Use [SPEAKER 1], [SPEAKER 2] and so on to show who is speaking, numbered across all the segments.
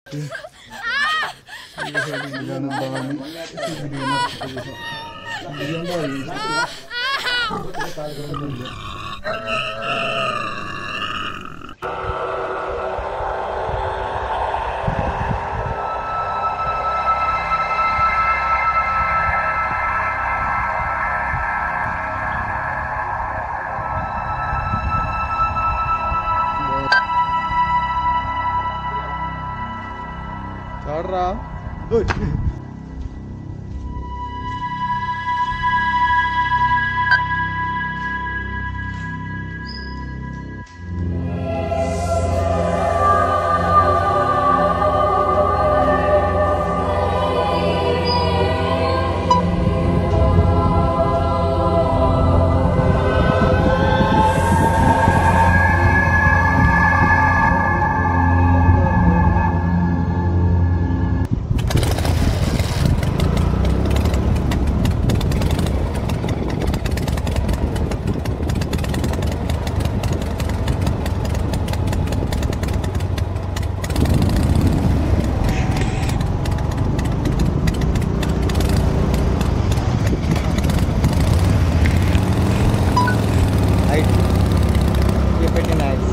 [SPEAKER 1] ചാടറാ
[SPEAKER 2] pretty nice.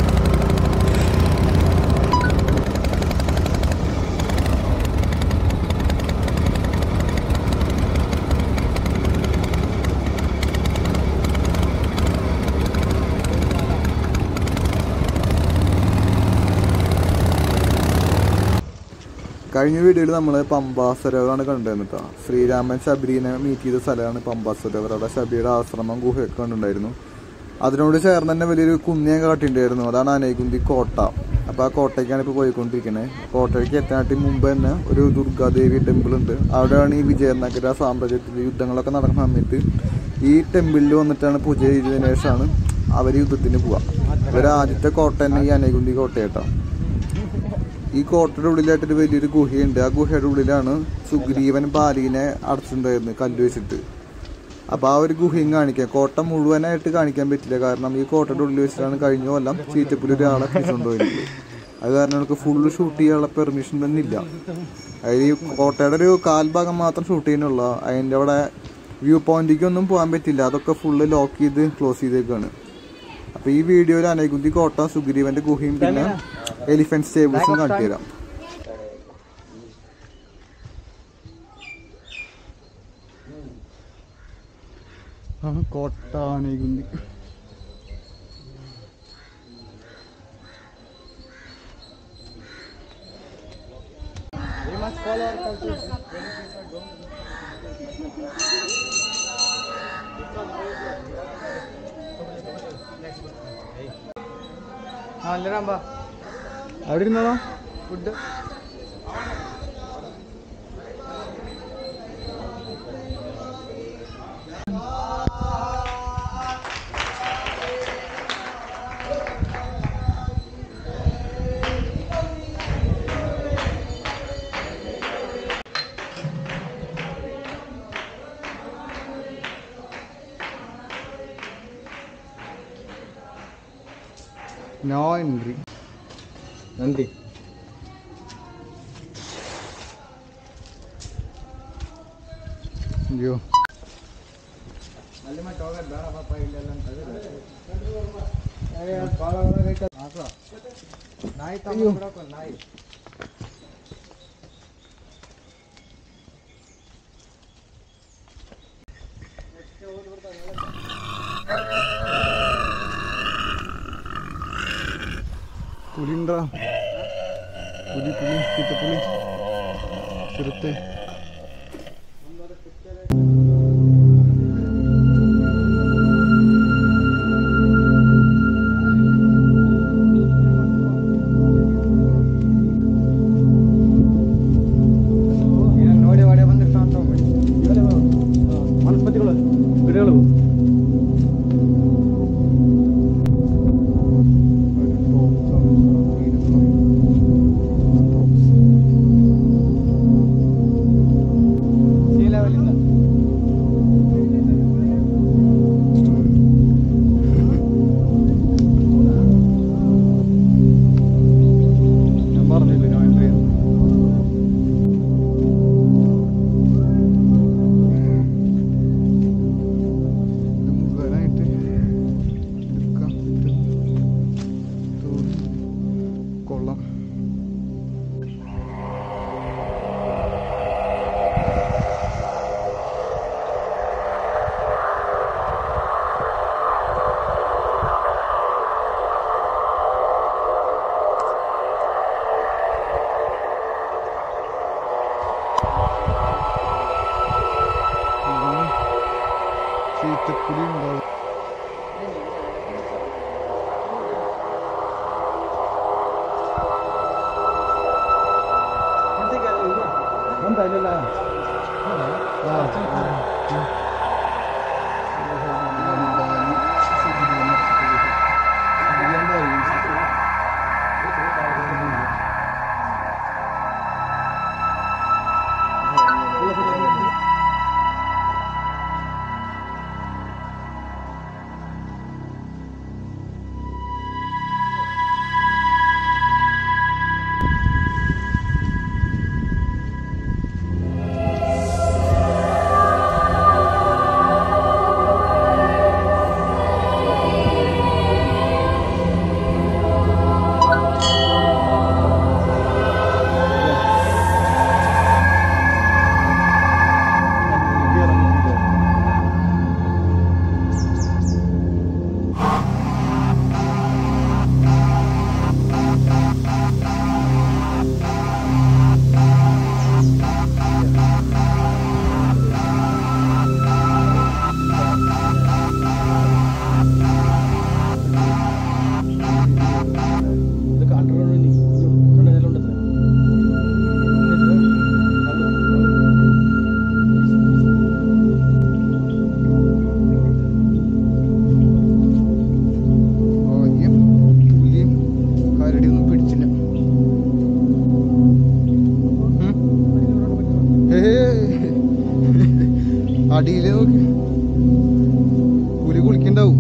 [SPEAKER 1] കഴിഞ്ഞ വീഡിയോയിൽ നമ്മൾ പമ്പാ സരോവറാണ് കണ്ടിരുന്നത് കേട്ടോ ശ്രീരാമൻ ശബരിനെ മീറ്റ് ചെയ്ത സ്ഥലമാണ് പമ്പാ സരോവർ അവിടെ ശബരിയുടെ ആശ്രമം ഗുഹയൊക്കെ കണ്ടിട്ടുണ്ടായിരുന്നു അതിനോട് ചേർന്ന് തന്നെ വലിയൊരു കുന്നിയം കാട്ടിണ്ടായിരുന്നു അതാണ് അനൈകുന്തി കോട്ട അപ്പോൾ ആ കോട്ടയ്ക്കാണ് ഇപ്പോൾ പോയിക്കൊണ്ടിരിക്കുന്നത് കോട്ടയ്ക്ക് എത്താനായിട്ട് മുമ്പ് തന്നെ ഒരു ദുർഗാദേവി ടെമ്പിൾ ഉണ്ട് അവിടെയാണ് ഈ വിജയനഗര സാമ്രാജ്യത്തിൽ യുദ്ധങ്ങളൊക്കെ നടക്കുന്ന സമയത്ത് ഈ ടെമ്പിളിൽ വന്നിട്ടാണ് പൂജ ചെയ്തതിനു ശേഷമാണ് അവർ യുദ്ധത്തിന് പോവുക ഇവർ ആദ്യത്തെ കോട്ട തന്നെ ഈ അനൈകുന്തി കോട്ടയായിട്ടാണ് ഈ കോട്ടയുടെ ഉള്ളിലായിട്ടൊരു വലിയൊരു ഗുഹയുണ്ട് ആ ഗുഹയുടെ ഉള്ളിലാണ് സുഗ്രീവൻ ബാലിനെ അടച്ചിട്ടുണ്ടായിരുന്നത് കല്ല് വെച്ചിട്ട് അപ്പോൾ ആ ഒരു ഗുഹയും കാണിക്കാം കോട്ട മുഴുവനായിട്ട് കാണിക്കാൻ പറ്റില്ല കാരണം ഈ കോട്ടയുടെ ഉള്ളിൽ വെച്ചിട്ടാണ് കഴിഞ്ഞ കൊല്ലം ചീറ്റപ്പുലി ഒരാളെ പിടിച്ചുകൊണ്ടുപോയത് അത് കാരണം നമുക്ക് ഫുള്ള് ഷൂട്ട് ചെയ്യാനുള്ള പെർമിഷൻ തന്നെ ഇല്ല അതായത് ഈ കോട്ടയുടെ ഒരു കാൽഭാഗം മാത്രം ഷൂട്ട് ചെയ്യാനുള്ള അതിൻ്റെ അവിടെ വ്യൂ പോയിന്റിലേക്കൊന്നും പോകാൻ പറ്റില്ല അതൊക്കെ ഫുള്ള് ലോക്ക് ചെയ്ത് ക്ലോസ് ചെയ്തേക്കാണ് അപ്പൊ ഈ വീഡിയോയിൽ അനൈകുന്തി കോട്ട സുഗ്രീവന്റെ ഗുഹയും പിന്നെ എലിഫന്റ് സ്റ്റേബിൾസും കാണിച്ചു തരാം ആ കോട്ട അനൈകുന്തി
[SPEAKER 2] We must follow our culture. ആ അല്ലറാം ബാ
[SPEAKER 1] അവിടെ ഇരുന്നോളാം
[SPEAKER 2] ഫുഡ്
[SPEAKER 1] നോ എൻട്രി
[SPEAKER 2] നന്ദി
[SPEAKER 1] അയ്യോ
[SPEAKER 2] ಅಲ್ಲಿ ಮತ್ತೆ ಹೋಗೋದು ಬೇಡ ಪಾಪ ಇಲ್ಲೆಲ್ಲ ಅಂತ ನಾಯಿ ತಗೊಂಡ್ಬಿಡಕ್ಕೆ ಒಂದು ನಾಯಿ
[SPEAKER 1] പുലിണ്ടാ പുലി പുലി ചിറ്റപ്പുലി ചിറുത്തെ
[SPEAKER 2] ಏನೋ ನೋಡಿ ಹೊಡೆ ಬಂದಿರ್ತಾವ ಅಂತ
[SPEAKER 1] ವನಸ್ಪತಿಗಳು ಗಿಡಗಳು പുലി ഉണ്ടാവും എന്തായാലും ഭാഗ്യം പുലിയും കരടിയൊന്നും പിടിച്ചില്ല ഉം. ഏയ്. അടിയില് നോക്ക് പുലി കുളിക്കണ്ടാവും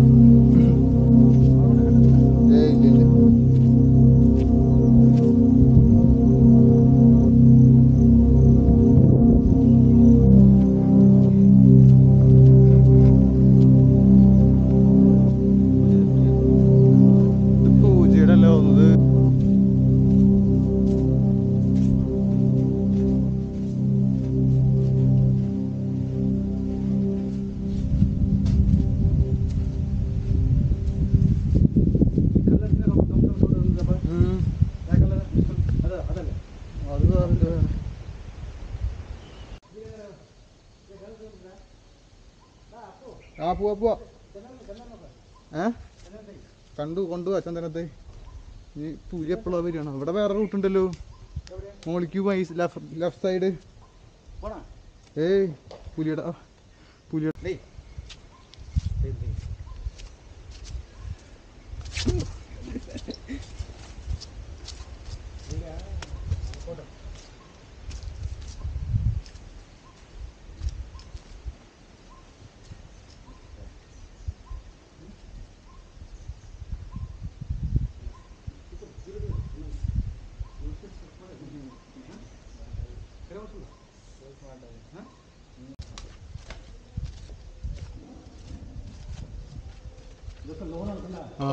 [SPEAKER 1] ഏയ് ഇല്ല ഇല്ല ഇത് പൂജയുടെ അല്ല വന്നത് ഉം. അത് വേറെ ആ പോവാ പോവാ ഏ കണ്ടു കൊണ്ടുപോവാ ചന്ദനത്തെ ഈ പുലി എപ്പോഴാ വരികയാണ് ഇവിടെ വേറെ റൂട്ട് ഉണ്ടല്ലോ മോളിക്ക് പോയി ലെഫ്റ്റ് സൈഡ് ഏയ് പുലിയുടെ ആ, പുലിയുടെ ആ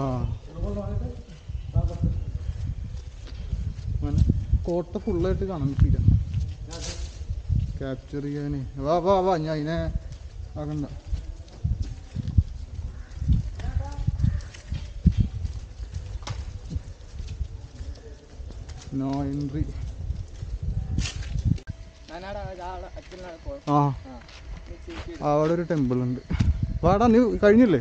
[SPEAKER 1] അങ്ങനെ കോട്ട ഫുള്ളായിട്ട് കാണാൻ പറ്റില്ല ക്യാപ്ചർ ചെയ്യാനേ വാ വാ വാ ഞാൻ അതിനെ ആകണ്ട നോ എൻട്രി ആ അവിടെ ഒരു ടെമ്പിൾ ഉണ്ട് വാടാ നീ കഴിഞ്ഞില്ലേ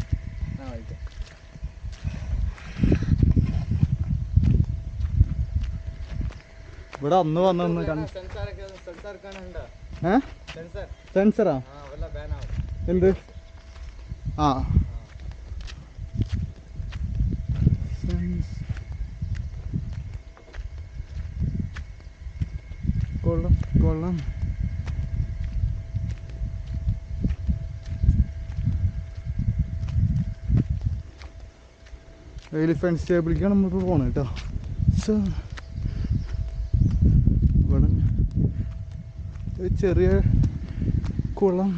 [SPEAKER 1] ഇവിടെ അന്ന് വന്ന ഒന്ന് രണ്ട് ഏ സെൻസറാ എന്ത് ആ സെൻസ് കൊള്ളാം കൊള്ളാം എലിഫന്റ് സ്റ്റേബിളിലേക്കാണ് നമ്മളിപ്പോൾ പോണത് കേട്ടോ സോ ഇവിടെ ഒരു ചെറിയ കുളം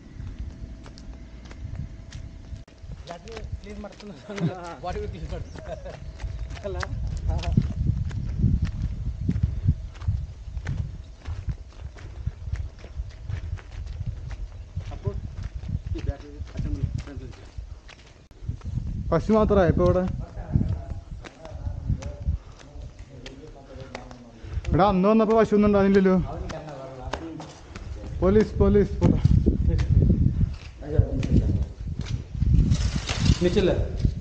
[SPEAKER 1] പശു മാത്രമായ ഇപ്പൊ ഇവിടെ ഇവിടെ അന്ന് വന്നപ്പോ പശു ഒന്നും ഉണ്ടാവില്ലല്ലോ പോലീസ് പോലീസ് പോട്ടെ
[SPEAKER 2] നിച്ചല്ലേ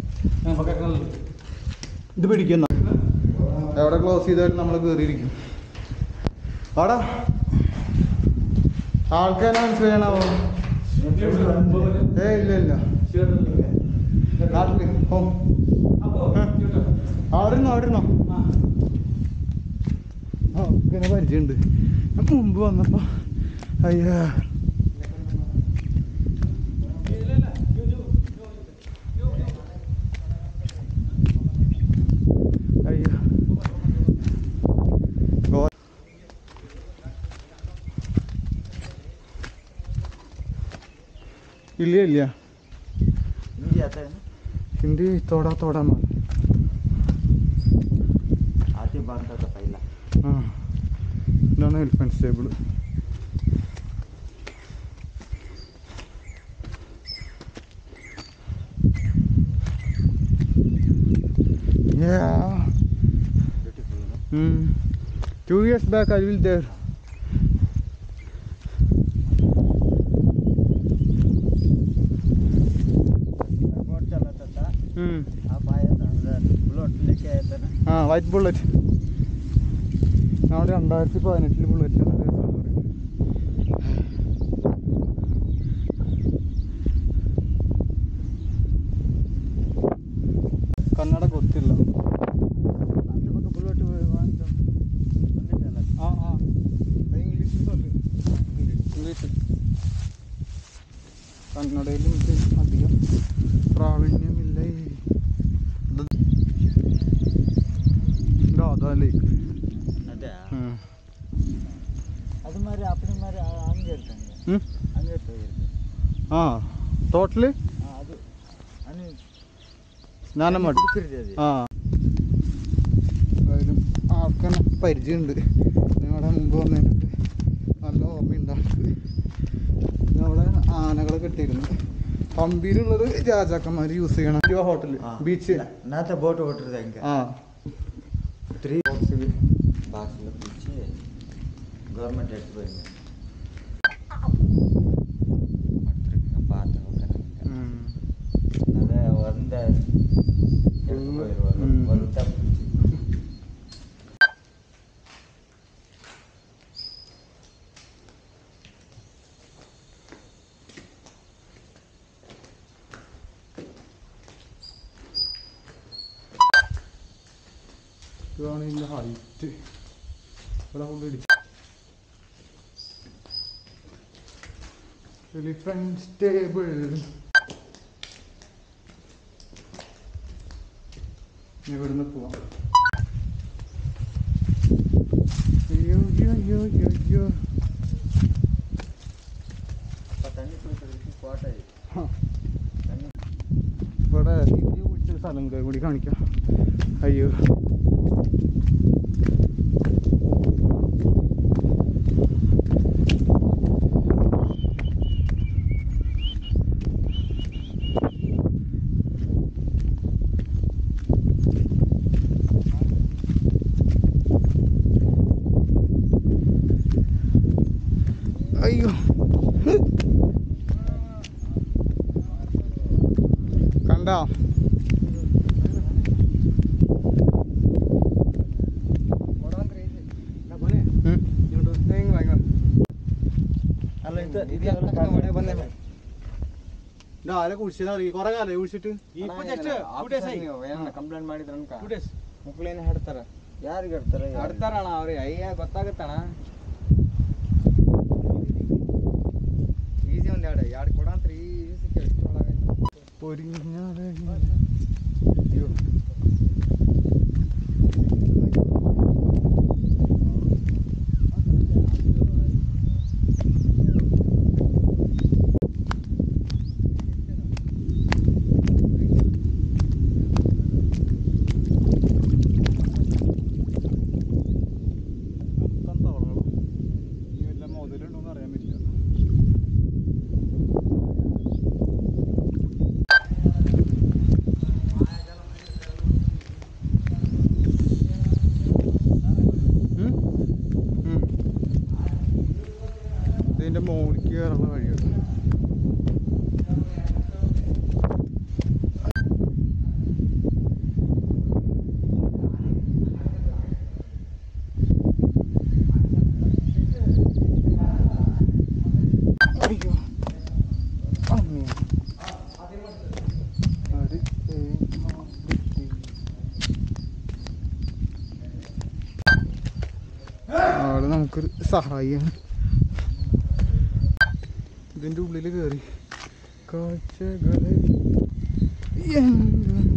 [SPEAKER 2] ഇത് പിടിക്കുന്ന
[SPEAKER 1] എവിടെ ക്ലോസ് ചെയ്താലും നമ്മൾ കയറിയിരിക്കും ആടാ ആൾക്കാരെ മനസ്സിലാണാവോ ഏ ഇല്ല ഇല്ല നാട്ടില് ഹോം അവിടെ ഇരുന്നോ അവിടെ ഇരുന്നോ ആ ഇങ്ങനെ പരിചയമുണ്ട് ഞാൻ മുമ്പ് വന്നപ്പോ അയ്യാ അയ്യോ ഗോ ഇല്ല ഇല്ല
[SPEAKER 2] हिंदी आता है ना
[SPEAKER 1] ഹിന്ദി തോടാ തോടാ മാ
[SPEAKER 2] आते बांधता था पहला
[SPEAKER 1] ആ ഇതാണ് എലിഫൻറ്റ് സ്റ്റേബിൾ Yeah.
[SPEAKER 2] ब्यूटीफुल ना
[SPEAKER 1] Hmm. Two years back I will there.
[SPEAKER 2] मैं बोट चलाता था
[SPEAKER 1] Hmm.
[SPEAKER 2] आप आया था उधर बुलेट लेके आया था ना
[SPEAKER 1] ആ വൈറ്റ് ബുള്ളറ്റ് നമ്മുടെ രണ്ടായിരത്തി പതിനെട്ടിൽ ബുള്ളറ്റിലാണ് രസമാണ് പറയുന്നത് കന്നഡ ಗೊತ್ತಿಲ್ಲ
[SPEAKER 2] அந்த பக்கம் புல்லட் வாங்கிட்டோம் வந்துட்டேன்
[SPEAKER 1] ആ ആ ഇംഗ്ലീഷിൽ சொல்லு ഇംഗ്ലീഷ് കന്നഡയിലും ഇത് അധികം പ്രാവീണ്യമില്ല ഈ ഇത് രാധാ ലേക്ക്
[SPEAKER 2] ಅದೇ
[SPEAKER 1] ഉം.
[SPEAKER 2] ಅದು ಮಾರಿ ಅಪ್ಪನ ಮಾರಿ ಹಂಗೆ ಇರ್ತಾನೆ
[SPEAKER 1] ഉം.
[SPEAKER 2] ಹಂಗೆ ಇರ್ತದೆ
[SPEAKER 1] ആ ടോട്ടല്
[SPEAKER 2] ಅದು ಅನಿ
[SPEAKER 1] സ്നാനം മടി
[SPEAKER 2] ಕುದುರೆ
[SPEAKER 1] ആ എന്തായാലും ആൾക്കെന്നെ പരിചയമുണ്ട് ഞങ്ങളുടെ മുമ്പ് വന്നതിനൊക്കെ നല്ല ഓർമ്മയുണ്ട് ആൾക്ക് ഇത് അവിടെ ആനകളെ കെട്ടിയിരുന്നു പമ്പിയിലുള്ളത് രാജാക്കന്മാർ യൂസ് ചെയ്യണം യുവ ഹോട്ടൽ ബീച്ച്
[SPEAKER 2] ನಾತ ಬೋಟ್ ಹೊಟ್ಟಿರ್ದೆ ಹಂಗೆ
[SPEAKER 1] ആ
[SPEAKER 2] ತ್ರೀ ಬಾಕ್ಸ್ ಬಿಚ್ಚಿ ಗೌರ್ಮೆಂಟ್ ಎತ್ತು ಬಂದು ಮಾಡ್ತಿರ್ತೀನಿ ಪಾತ್ರ ಹೋಗ್ತಾನೆ
[SPEAKER 1] ഉം.
[SPEAKER 2] ಅದೇ ಒಂದೇ
[SPEAKER 1] ಹ್ಮ್.
[SPEAKER 2] ಬರುತ್ತೆ
[SPEAKER 1] ഇതാണ് ഇതിൻ്റെ ഹൈറ്റ് ഇവിടെ കൊണ്ടിടിച്ചു എലിഫന്റ് സ്റ്റേബിൾ ഇവിടുന്ന് പോവാം അയ്യോ അയ്യോ അയ്യോ അയ്യോ അയ്യോ
[SPEAKER 2] ತಣ್ಣಿ ಕುಡಿಸೋದಕ್ಕೆ ಸ್ಪಾಟ್ ಇದೆ
[SPEAKER 1] ഹാ.
[SPEAKER 2] ತಣ್ಣಿ
[SPEAKER 1] ഇവിടെ നിധി കുടിച്ച സ്ഥലം കൂടി കാണിക്കാം അയ്യോ അയ്യോ കണ്ടോ ഉം.
[SPEAKER 2] ಅಲ್ಲ ಇದು ಇದೆಲ್ಲ
[SPEAKER 1] ഇത് ആരെ കുടിച്ചത് അറിയ കൊറേ കാലം കുടിച്ചിട്ട്
[SPEAKER 2] ಕಂಪ್ಲೇಂಟ್ ಮಾಡಿದ್ರ
[SPEAKER 3] ಮಕ್ಳೇನು ಹಾಡ್ತಾರ
[SPEAKER 2] ಯಾರಿಗೆ ಹೇಳ್ತಾರೆ
[SPEAKER 3] ಹಾಡ್ತಾರಣ ಅವ್ರಿಗೆ ಅಯ್ಯ ಗೊತ್ತಾಗುತ್ತಣ ಈಸಿ ಒಂದ್ ಎರಡು ಎರಡು ಕೊಡಂತ್ರಿ ಈಸಿ ಎಷ್ಟು ಒಳಗೆ
[SPEAKER 1] പൊരിഞ്ഞാലേ മൊത്തം തവളകൾ ഇനി വല്ല മുതലുണ്ടോന്ന് അറിയാൻ പറ്റില്ല ഉം? ഉം. ഇതിന്റെ മോളിക്ക് കയറാനുള്ള വഴിയാണ് ആള് നമുക്കൊരു സഹായിയാണ് ഇതിന്റെ ഉള്ളിൽ കയറി കാഴ്ചകളെ എങ്ങും.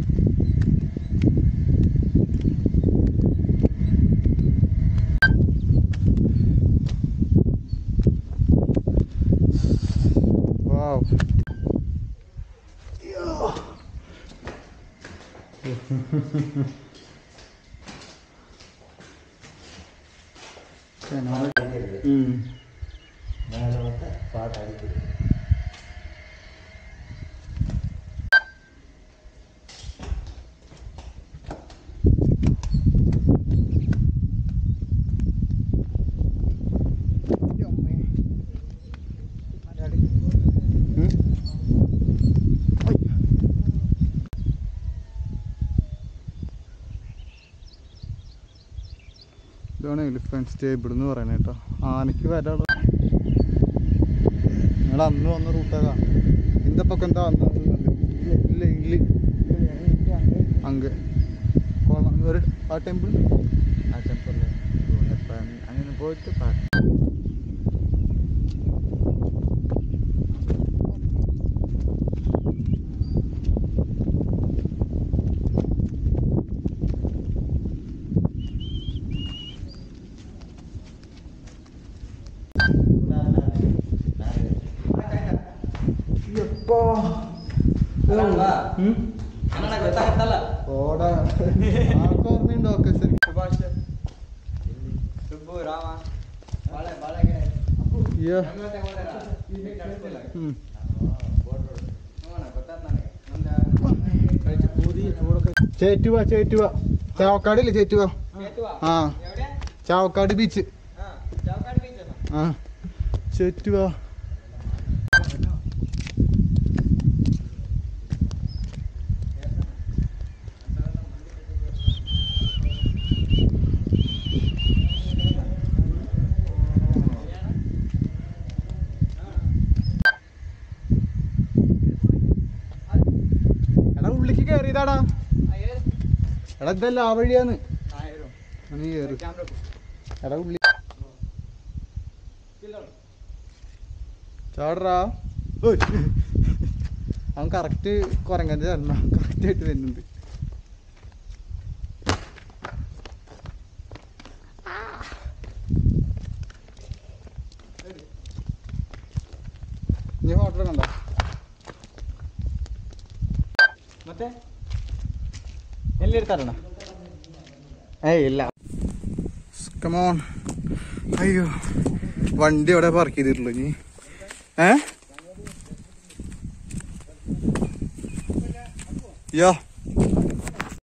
[SPEAKER 1] Wow. ഉം. ഉം. ഇതാണ് എലിഫന്റ് സ്റ്റേബിൾ എന്ന് പറയുന്നത് കേട്ടോ ആനയ്ക്ക് വരാനുള്ള നിങ്ങൾ അന്ന് വന്ന റൂട്ടാകാ இந்த பக்கம் എന്താ ഇല്ല ഇല്ല അങ്ക കൊള്ളാം ഒരു ആ ടെമ്പിൾ
[SPEAKER 3] ആ ടെമ്പറിൽ അങ്ങനെ പോയിട്ട് പാ
[SPEAKER 1] ഓടാ ആൾക്ക് ഓർമ്മയുണ്ടോ ഒക്കെ ശരി
[SPEAKER 3] ಸುಭಾಷ್ ಸುಬ್ಬು ರಾಮ ಬಾಳೆ ಬಾಳೆ ಗಿಡ
[SPEAKER 1] അയ്യോ ഉം. ചേറ്റുവ ചേറ്റുവ ചാവക്കാടില്ലേ ചേറ്റുവ ആ ചാവക്കാട് ബീച്ച് ആ ചേറ്റുവ എടാ ഉള്ളിക്ക് കയറിയതാടാ എടാ ഇതല്ല ആ വഴിയാന്ന് നീ കയറി എടാ ഉള്ളി ചാടറാ ഓയ്. അവൻ കറക്റ്റ് കുരങ്ങന്റെ ചരണ കറക്റ്റ് ആയിട്ട് വരുന്നുണ്ട് നീ ഫോട്ടോ കണ്ടോ
[SPEAKER 3] ಮತ್ತೆ ಎಲ್ಲಿರ್ತಾರಣ್ಣ
[SPEAKER 1] ഏയ് ഇല്ല കമോൺ അയ്യോ വണ്ടി അവിടെ പാർക്ക് ചെയ്തിട്ടുള്ളൂ ഇനി ഏ യോ